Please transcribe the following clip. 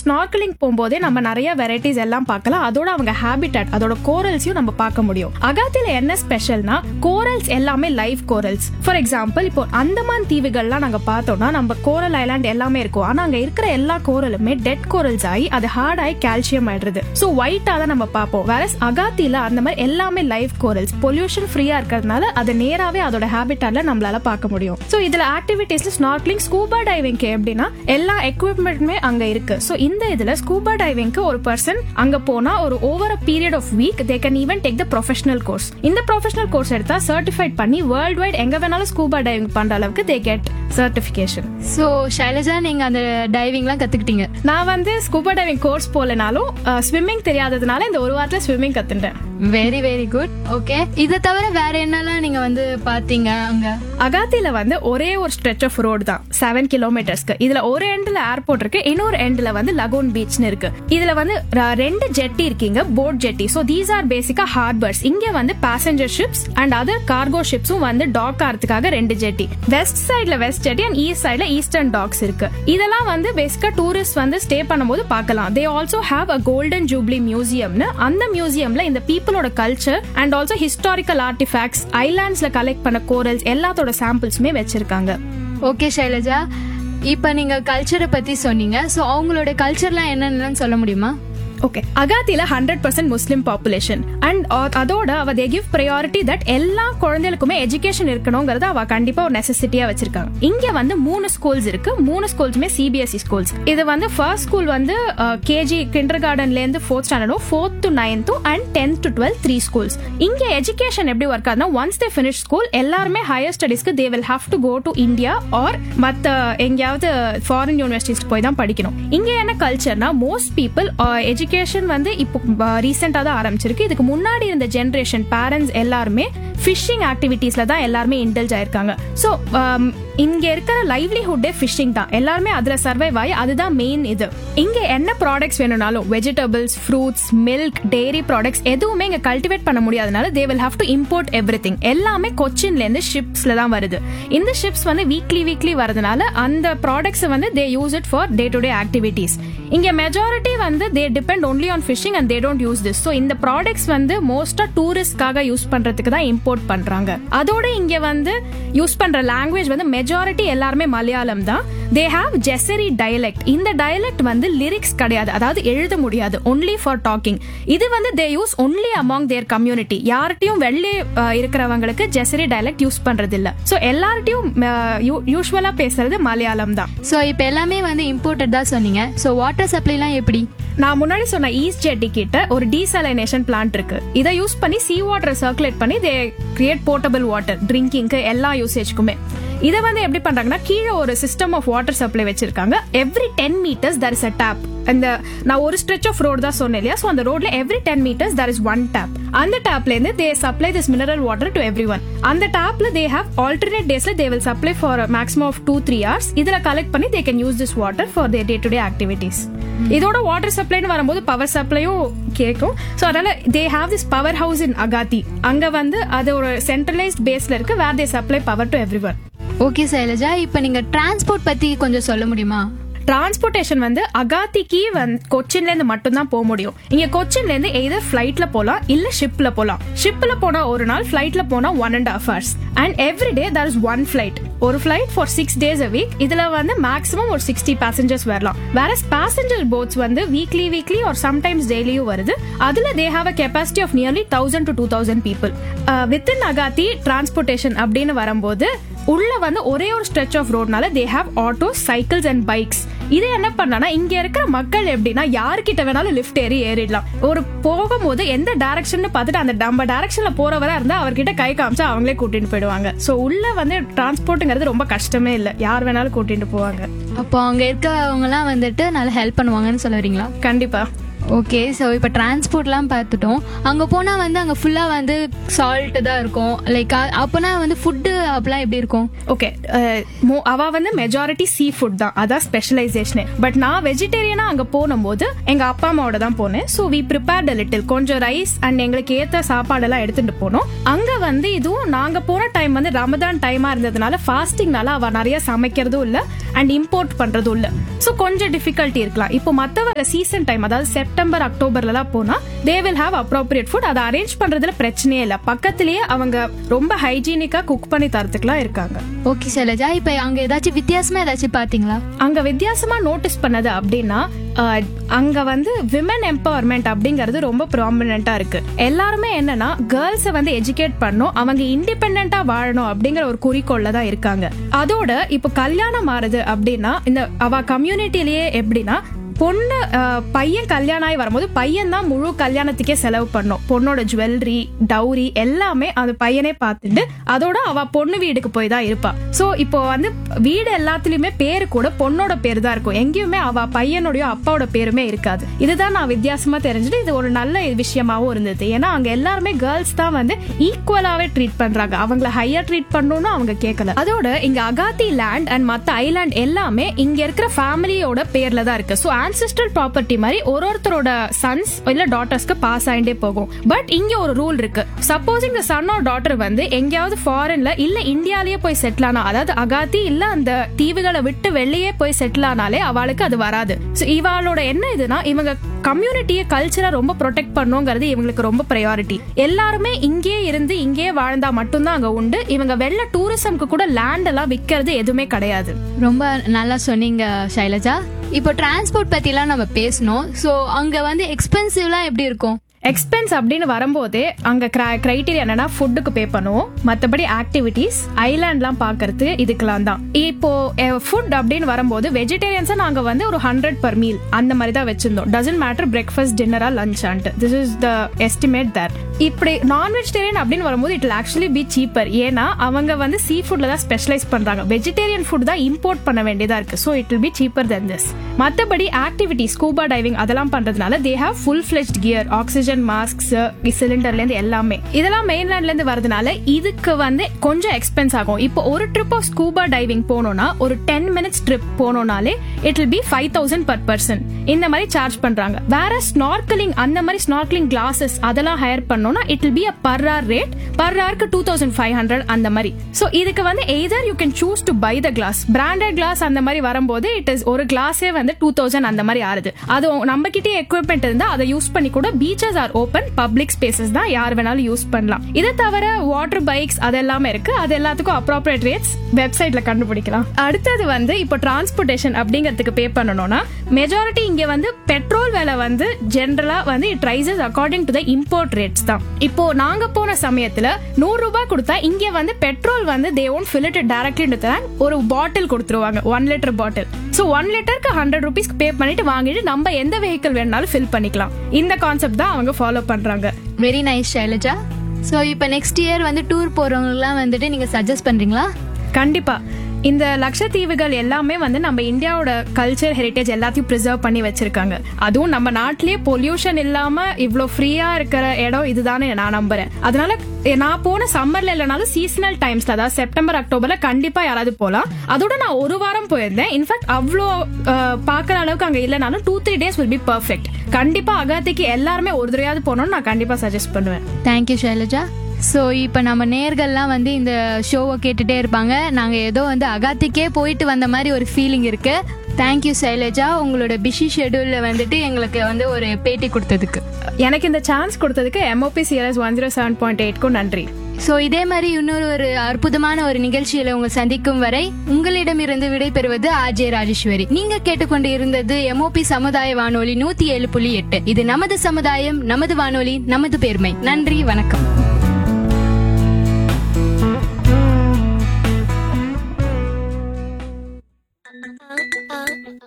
snorkelling போகும்போதே நம்ம நிறைய வெரைட்டிஸ் எல்லாம் பார்க்கலாம் அதோட அவங்க ஹேபிட்டட் அதோட கோரல்ஸையும் நம்ம பார்க்க முடியும் அகாத்தில என்ன ஸ்பெஷல்னா கோரல்ஸ் எல்லாமே லைவ் கோரல்ஸ் ஃபார் எக்ஸாம்பிள் இப்போ அந்தமான் தீவுகள்லாம் நாங்க பார்த்தோம்னா நம்ம கோரல் ஐலாண்ட் எல்லாமே இருக்கும் ஆனா அங்க இருக்கிற எல்லா கோரலுமே டெட் கோரல்ஸ் ஆகி அது ஹார்ட் ஆகி கால்சியம் ஆயிடுறது ஸோ ஒயிட்டா தான் நம்ம பார்ப்போம் வேற அகாத்தில அந்த மாதிரி எல்லாமே லைவ் கோரல்ஸ் பொல்யூஷன் ஃப்ரீயா இருக்கிறதுனால அது நேராவே அதோட ஹேபிட்டால நம்மளால பார்க்க முடியும் ஸோ இதுல ஆக்டிவிட்டீஸ்ல ஸ்னார்க்லிங் ஸ்கூபா டைவிங்க்கு எப்படின்னா எல்லா எக்யூப்மெண்ட்டுமே அங்க இருக்கு ஸோ இந்த இதுல ஸ்கூபா டைவிங்க்கு ஒரு பர்சன் அங்க போனா ஒரு over a period of week they can even take the professional course இந்த ப்ரொஃபஷனல் கோர்ஸ் எடுத்தா சர்டிஃபைட் பண்ணி வேர்ல்ட் வைட் எங்க வேணாலும் ஸ்கூபா டைவிங் பண்ற அளவுக்கு they get certification so Shailaja நீங்க அந்த டைவிங்லாம் கத்துக்கிட்டீங்க நான் வந்து ஸ்கூபா டைவிங் கோர்ஸ் போலனாலும் ஸ்விம்மிங் தெரியாததுனால இந்த ஒரு வாரத்துல ஸ்விம்மிங் கத்துட்டேன் வெரி வெரி குட் ஓகே இதை தவிர வேற என்னெல்லாம் நீங்க வந்து பாத்தீங்க அங்க அகாத்தில வந்து ஒரே ஒரு ஸ்ட்ரெச் ஆஃப் ரோடு தான் செவன் கிலோமீட்டர்ஸ்க்கு இதுல ஒரு எண்ட்ல ஏர்போர்ட் இருக்கு இன்னொரு எண்ட்ல வந்து லகோன் பீச்னு இருக்கு இதுல வந்து ர- ரெண்டு ஜெட்டி இருக்கீங்க boat jetty so these are பேசிக்கா ஹார்பர்ஸ் இங்க வந்து passenger ships and other cargo ஷிப்ஸும் வந்து டாக் ஆகிறதுக்காக ரெண்டு ஜெட்டி வெஸ்ட் சைட்ல வெஸ்ட் ஜெட்டி அண்ட் ஈஸ்ட் சைட்ல ஈஸ்டர்ன் டாக்ஸ் இருக்கு இதெல்லாம் வந்து பேசிக்கா டூரிஸ்ட் வந்து ஸ்டே பண்ணும்போது பார்க்கலாம் they also have a golden jubilee மியூசியம்னு அந்த மியூசியம்ல இந்த பீப்புளோட culture and also historical artefacts ஐலாண்ட்ஸ்ல கலெக்ட் பண்ண கோரல்ஸ் எல்லாத்தோட சாம்பிள்ஸுமே வச்சிருக்காங்க ஓகே ஷைலஜா இப்போ நீங்க கல்ச்சரை பத்தி சொன்னீங்க ஸோ அவங்களோட கல்ச்சர்லாம் என்னென்னு சொல்ல முடியுமா ஓகே அகாத்தில hundred percent Muslim population and அதோட அவ தே கிவ் ப்ரையாரிட்டி தட் எல்லா குழந்தைகளுக்குமே எஜுகேஷன் இருக்கணுங்கிறத அவ கண்டிப்பா ஒரு நெசசிட்டியா வச்சிருக்காங்க இங்க வந்து மூணு ஸ்கூல்ஸ் இருக்கு மூணு ஸ்கூல்ஸுமே சிபிஎஸ்இ ஸ்கூல்ஸ் இது வந்து ஃபர்ஸ்ட் ஸ்கூல் வந்து கேஜி கிண்டர் கார்டன்ல இருந்து ஃபோர்த் ஸ்டாண்டர்டும் ஃபோர்த் டு நைன்த்தும் and tenth to twelfth three schools இங்க எஜுகேஷன் எப்படி ஒர்க் ஆகுதுன்னா ஒன்ஸ் தே ஃபினிஷ் ஸ்கூல் எல்லாருமே ஹையர் ஸ்டடிஸ்க்கு they will have to go to India or மத்த எங்கேயாவது ஃபாரின் யூனிவர்சிட்டிஸ்க்கு போய் தான் படிக்கணும் இங்க என்ன கல்ச்சர்னா மோஸ்ட் பீப்புள் எஜுகேஷன் வந்து இப்போ ரீசெண்டா தான் ஆரம்பிச்சிருக்கு இதுக்கு முன்னாடி இருந்த ஜென்ரேஷன் பேரண்ட்ஸ் எல்லாருமே ஃபிஷிங் ஆக்டிவிட்டீஸ்ல தான் எல்லாருமே இன்டெல்ஜ் ஆயிருக்காங்க ஸோ இங்க இருக்கிற லைவ்லிஹுட்டே ஃபிஷிங் தான் எல்லாருமே அதுல சர்வைவ் ஆகி அதுதான் மெயின் இது இங்க என்ன ப்ராடக்ட்ஸ் வேணும்னாலும் vegetables fruits milk dairy products எதுவுமே இங்க கல்டிவேட் பண்ண முடியாதனால they will have to import everything எல்லாமே கொச்சின்ல இருந்து ஷிப்ஸ்ல தான் வருது இந்த ஷிப்ஸ் வந்து வீக்லி வீக்லி வரதுனால அந்த ப்ராடக்ட்ஸ் வந்து they use it for day to day activities இங்க மெஜாரிட்டி வந்து they depend only on fishing and they don't use this so இந்த ப்ராடக்ட்ஸ் வந்து மோஸ்டா டூரிஸ்ட்காக யூஸ் பண்றதுக்கு தான் இம்போர்ட் பண்றாங்க அதோட இங்க வந்து யூஸ் பண்ற லாங்குவேஜ் வந்து மெஜாரிட்டி எல்லாருமே மலையாளம் தான் தே ஹாவ் ஜெசரி டயலெக்ட் இந்த டயலெக்ட் வந்து லிரிக்ஸ் கிடையாது அதாவது எழுத முடியாது ஒன்லி ஃபார் டாக்கிங் இது வந்து they use only among their community யார்கிட்டயும் வெள்ளை அஹ், இருக்கிறவங்களுக்கு ஜெசரி டயலெக்ட் யூஸ் பண்றது இல்ல ஸோ எல்லார்ட்டையும் யூஸ்வலா பேசுறது மலையாளம் தான் ஸோ இப்போ எல்லாமே வந்து இம்போர்ட்டட் தான் சொன்னீங்க ஸோ வாட்டர் சப்ளைலாம் எப்படி நான் முன்னாடி சொன்ன ஈஸ்ட் ஜெட்டி கிட்ட ஒரு டீசலைனேஷன் பிளான்ட் இருக்கு இதை யூஸ் பண்ணி சீ வாட்டரை சர்க்குலேட் பண்ணி தே கிரியேட் போர்ட்டபிள் வாட்டர் ட்ரிங்கிங்க்கு எல்லா யூசேஜ்க்குமே இதை வந்து எப்படி பண்றாங்கன்னா கீழே ஒரு சிஸ்டம் ஆஃப் வாட்டர் சப்ளை வச்சிருக்காங்க every ten metres there is a tap அந்த நான் ஒரு ஸ்ட்ரெச் ஆஃப் ரோடு தான் சொன்னேன் இல்லையா ஸோ அந்த ரோட்ல every ten metres there is one tap அந்த டேப்ல இருந்து they supply this mineral water to every one அந்த டேப்ல தே ஹேவ் ஆல்டர்னேட் டேஸ்ல they will supply for maximum of two three hours இதுல கலெக்ட் பண்ணி they can use this water for their day to day activities இதோட water சப்ளைன்னு வரும்போது power சப்ளையும் கேட்கும் ஸோ அதனால they have this power house in Agatti அங்க வந்து அது ஒரு சென்ட்ரலைஸ்ட் பேஸ்ல இருக்கு where they supply power to every one okay Shailaja இப்போ நீங்க டிரான்ஸ்போர்ட் பத்தி கொஞ்சம் சொல்ல முடியுமா டிரான்ஸ்போர்ட்டேஷன் வந்து அகாத்திக்கு வந்து கொச்சின்ல இருந்து மட்டும் தான் போக முடியும் இங்க கொச்சின்ல இருந்து எய்தர் ஃபிளைட்ல போலாம் இல்ல ஷிப்ல போலாம் ஷிப்ல போனா ஒரு நாள் ஃபிளைட்ல போனா one and half hours and every day there is one flight ஒரு flight for six days a week இதுல வந்து மேக்ஸிமம் ஒரு சிக்ஸ்டி பேசஞ்சர்ஸ் வரலாம் வேற பேசஞ்சர் போட்ஸ் வந்து வீக்லி வீக்லி ஒரு சம்டைம்ஸ் டெய்லியும் வருது அதுல they have a capacity of nearly thousand to two thousand people within Agatti transportation அப்படின்னு வரும்போது உள்ள வந்து ஒரே ஒரு ஸ்ட்ரெச் ஆஃப் ரோட்னால they have auto cycles and bikes இது என்ன பண்ணனா இங்க இருக்கிற மக்கள் எப்படின்னா யார்கிட்ட வேணாலும் லிஃப்ட் ஏறி ஏறிடலாம் ஒரு போகும்போது எந்த டைரக்ஷன் பார்த்துட்டு அந்த நம்ம டைரக்ஷன்ல போறவரா இருந்தா அவர்கிட்ட கை காமிச்சா அவங்களே கூட்டிட்டு போயிடுவாங்க சோ உள்ள வந்து டிரான்ஸ்போர்ட்ங்கிறது ரொம்ப கஷ்டமே இல்ல யார் வேணாலும் கூட்டிட்டு போவாங்க அப்போ அங்க இருக்கவங்கலாம் வந்துட்டு நல்லா ஹெல்ப் பண்ணுவாங்கன்னு சொல்ல வரீங்களா கண்டிப்பா ஓகே ஸோ இப்போ டிரான்ஸ்போர்ட்லாம் பார்த்துட்டோம் அங்கே போனால் வந்து அங்கே ஃபுல்லாக வந்து சால்ட்டு தான் இருக்கும் லைக் அப்போனா வந்து ஃபுட்டு அப்பெல்லாம் எப்படி இருக்கும் ஓகே அவ வந்து மெஜாரிட்டி சீ ஃபுட் தான் அதான் ஸ்பெஷலைசேஷனே பட் நான் வெஜிடேரியனா அங்க போனும்போது எங்க அப்பா அம்மாவோட தான் போனேன் ஸோ வி ப்ரிப்பேர்ட் லிட்டில் கொஞ்சம் ரைஸ் அண்ட் எங்களுக்கு ஏத்த சாப்பாடெல்லாம் எடுத்துட்டு போனோம் அங்க வந்து இதுவும் நாங்க போன டைம் வந்து ரமதான் டைமா இருந்ததுனால ஃபாஸ்டிங்னால அவ நிறைய சமைக்கிறதும் இல்ல அண்ட் இம்போர்ட் பண்றதும் இல்ல ஸோ கொஞ்சம் டிஃபிகல்ட்டி இருக்கலாம் இப்போ மத்தவங்க சீசன் டைம் அதாவது செப்டம்பர் அக்டோபர்லலாம் போனா they will have appropriate food அதை அரேஞ்ச் பண்றதுல பிரச்சனையே இல்ல பக்கத்திலேயே அவங்க ரொம்ப ஹைஜீனிக்கா குக் பண்ணி தரத்துக்குலாம் இருக்காங்க ஓகே சைலஜா இப்போ அங்கே ஏதாச்சும் வித்தியாசமா ஏதாச்சும் பார்த்தீங்களா அங்க வித்தியாசமா நோட்டீஸ் பண்ணது அப்படின்னா அஹ், அங்க வந்து விமன் எம்பவர்மெண்ட் அப்படிங்கறது ரொம்ப ப்ராமினெண்டா இருக்கு எல்லாருமே என்னன்னா கேர்ள்ஸை வந்து எஜுகேட் பண்ணும் அவங்க இண்டிபெண்டா வாழணும் அப்படிங்கிற ஒரு குறிக்கோள்ல தான் இருக்காங்க அதோட இப்போ கல்யாணம் ஆறுது அப்படின்னா இந்த அவ கம்யூனிட்டிலேயே எப்படின்னா பொண்ணு அஹ், பையன் கல்யாணம் ஆகி வரும்போது பையன் தான் முழு கல்யாணத்துக்கே செலவு பண்ணும் பொண்ணோட ஜுவல்லரி டவுரி எல்லாமே அந்த பையனே பார்த்துட்டு அதோட அவ பொண்ணு வீட்டுக்கு போய் தான் இருப்பா சோ இப்போ வந்து வீடு எல்லாத்துலயுமே பேரு கூட பொண்ணோட பேரு தான் இருக்கும் எங்கேயுமே அவ பையனோடய அப்பாவோட பேருமே இருக்காது இதுதான் நான் வித்தியாசமா தெரிஞ்சுட்டு இது ஒரு நல்ல விஷயமாவும் இருந்தது ஏன்னா அங்க எல்லாருமே கேர்ள்ஸ் தான் வந்து ஈக்குவலாவே ட்ரீட் பண்றாங்க அவங்கள ஹையா ட்ரீட் பண்ணணும்னு அவங்க கேட்கல அதோட இங்க அகாத்தி லேண்ட் அண்ட் மத்த ஐலாண்ட் எல்லாமே இங்க இருக்கிற ஃபேமிலியோட பேர்ல தான் இருக்கு ஸோ ஆன்சிஸ்டல் ப்ராப்பர்ட்டி மாதிரி ஒரு ஒருத்தரோட சன்ஸ் இல்ல டாட்டர்ஸ்க்கு பாஸ் ஆயிட்டே போகும் பட் இங்க ஒரு ரூல் இருக்கு சப்போஸ் இந்த சன் ஆர் டாட்டர் வந்து எங்கேயாவது ஃபாரின்ல இல்ல இந்தியாலயே போய் செட்டில் ஆனா அதாவது அகாத்தி இல்ல அந்த தீவுகளை விட்டு வெளியே போய் செட்டில் ஆனாலே அவளுக்கு அது வராது ஸோ இவாளோட என்ன இதுனா இவங்க கம்யூனிட்டியை கல்ச்சரா ரொம்ப ப்ரொடெக்ட் பண்ணுங்கிறது இவங்களுக்கு ரொம்ப ப்ரையாரிட்டி எல்லாருமே இங்கே இருந்து இங்கே வாழ்ந்தா மட்டும்தான் அங்க உண்டு இவங்க வெளில டூரிசம்க்கு கூட லேண்ட் எல்லாம் விற்கிறது எதுவுமே கிடையாது ரொம்ப நல்லா சொன்னீங்க சைலஜா இப்போ டிரான்ஸ்போர்ட் பத்திலாம் நம்ம பேசணும் ஸோ அங்க வந்து எக்ஸ்பென்சிவ்லாம் எப்படி இருக்கும் எக்ஸ்பென்ஸ் அப்படின்னு வரும்போதே அங்க கிரைட்டீரியா என்னன்னா ஃபுட்டுக்கு பே பண்ணுவோம் மத்தபடி ஆக்டிவிட்டீஸ் ஐலாண்ட்லாம் பாக்குறது இதுக்கெல்லாம் தான் இப்போ ஃபுட் அப்படின்னு வரும்போது வெஜிடேரியன்ஸா நாங்க வந்து ஒரு ஹண்ட்ரட் பர் மீல் அந்த மாதிரி தான் வச்சிருந்தோம் டசன்ட் மேட்டர் பிரேக்ஃபாஸ்ட் டின்னரா lunch and this is the estimate there இப்படி நான் வெஜிடேரியன் அப்படின்னு வரும்போது இட் ஆக்சுவலி பி சீப்பர் ஏன்னா அவங்க வந்து சீ ஃபுட்ல தான் ஸ்பெஷலைஸ் பண்றாங்க வெஜிடேரியன் ஃபுட் தான் இம்போர்ட் பண்ண வேண்டியதா இருக்கு so it will be cheaper then this மற்றபடி ஆக்டிவிட்டி ஸ்கூபா டைவிங் அதெல்லாம் பண்றதுனால they have full fledge gear oxygen masks சிலிண்டர்ல இருந்து எல்லாமே இதெல்லாம் மெயின்லேண்ட்ல இருந்து வரதுனால இதுக்கு வந்து கொஞ்சம் எக்ஸ்பென்ஸ் ஆகும் இப்போ ஒரு ட்ரிப் ஆஃப் ஸ்கூபா டைவிங் போனோம்னா ஒரு டென் மினிட்ஸ் ட்ரிப் போனோம்னாலே it will be five thousand per person இந்த மாதிரி சார்ஜ் பண்றாங்க வேற ஸ்னார்க்கலிங் அந்த மாதிரி ஸ்னார்க்கலிங் கிளாஸஸ் அதெல்லாம் ஹையர் பண்ணோம்னா it will be a per hour rate per ஆருக்கு டூ தௌசண்ட் ஃபைவ் ஹண்ட்ரட் அந்த மாதிரி ஸோ இதுக்கு வந்து either you can choose to buy the glass branded glass அந்த மாதிரி வரும்போது இட் இஸ் ஒரு கிளாஸே வந்து டூ தௌசண்ட் அந்த மாதிரி ஆறுது அது நம்ம கிட்டே எக்யூப்மெண்ட் இருந்தா அதை யூஸ் பண்ணி கூட beaches or open public spaces தான் யார் வேணாலும் யூஸ் பண்ணலாம் இதை தவிர வாட்டர் பைக்ஸ் அது எல்லாமே இருக்கு அது எல்லாத்துக்கும் அப்ராப்ரியேட் ரேட்ஸ் வெப்சைட்ல கண்டுபிடிக்கலாம் அடுத்தது வந்து இப்போ டிரான்ஸ்போர்டேஷன் அப்படிங்கிறதுக்கு பே பண்ணணும்னா மெஜாரிட்டி இங்க வந்து பெட்ரோல் விலை வந்து ஜென்ரலா வந்து it rises according to the import rates தான் இப்போ நாங்க போன சமயத்துல நூறு ரூபாய் கொடுத்தா இங்க வந்து பெட்ரோல் வந்து they won't fill it directly ஒரு பாட்டில் கொடுத்துருவாங்க one litre bottle so one லிட்டருக்கு ஹண்ட்ரட் ருபீஸ்க்கு பே பண்ணிட்டு வாங்கிட்டு நம்ம எந்த வெஹிக்கிள் வேணாலும் ஃபில் பண்ணிக்கலாம் இந்த கான்செப்ட் தான் அவங்க ஃபாலோ பண்றாங்க வெரி நைஸ் ஷைலஜா ஸோ இப்போ நெக்ஸ்ட் இயர் வந்து டூர் போறவங்கலாம் வந்துட்டு நீங்க சஜஸ்ட் பண்றீங்களா கண்டிப்பா இந்த லட்சத்தீவுகள் எல்லாமே வந்து நம்ம இந்தியாவோட கல்ச்சர் ஹெரிட்டேஜ் எல்லாத்தையும் ப்ரிசர்வ் பண்ணி வச்சிருக்காங்க அதுவும் நம்ம நாட்டிலேயே பொல்யூஷன் இல்லாம இவ்வளோ ஃப்ரீயா இருக்கிற இடம் இதுதானே நான் நம்புறேன் அதனால எ- நான் போன சம்மர்ல இல்லைனாலும் சீசனல் டைம்ஸ்ல அதாவது செப்டம்பர் அக்டோபர்ல கண்டிப்பா யாராவது போலாம் அதோட நான் ஒரு வாரம் போயிருந்தேன் இன்ஃபேக்ட் அவ்வளோ பார்க்குற அளவுக்கு அங்க இல்லைனாலும் two three days will be perfect கண்டிப்பா அகாத்திக்கு எல்லாருமே ஒரு தடவையாவது போகணும்னு நான் கண்டிப்பா சஜஸ்ட் பண்ணுவேன் தேங்க்யூ ஷைலஜா ஸோ இப்போ நம்ம நேர்கள்லாம் வந்து இந்த ஷோவை கேட்டுட்டே இருப்பாங்க நாங்கள் ஏதோ வந்து அகாத்திக்கே போயிட்டு வந்த மாதிரி ஒரு ஃபீலிங் இருக்கு தேங்க்யூ சைலஜா உங்களோட பிஸி ஷெடியூலில் வந்துட்டு எங்களுக்கு வந்து ஒரு பேட்டி கொடுத்ததுக்கு எனக்கு இந்த சான்ஸ் கொடுத்ததுக்கு MOP CLS one zero seven point எயிட்க்கும் நன்றி ஸோ இதே மாதிரி இன்னொரு ஒரு அற்புதமான ஒரு நிகழ்ச்சியில உங்களை சந்திக்கும் வரை உங்களிடமிருந்து விடைபெறுவது ஆர்ஜே ராஜேஸ்வரி நீங்க கேட்டுக்கொண்டு இருந்தது எம்ஓபி சமுதாய வானொலி நூத்தி ஏழு புள்ளி எட்டு இது நமது சமுதாயம் நமது வானொலி நமது பெருமை நன்றி வணக்கம்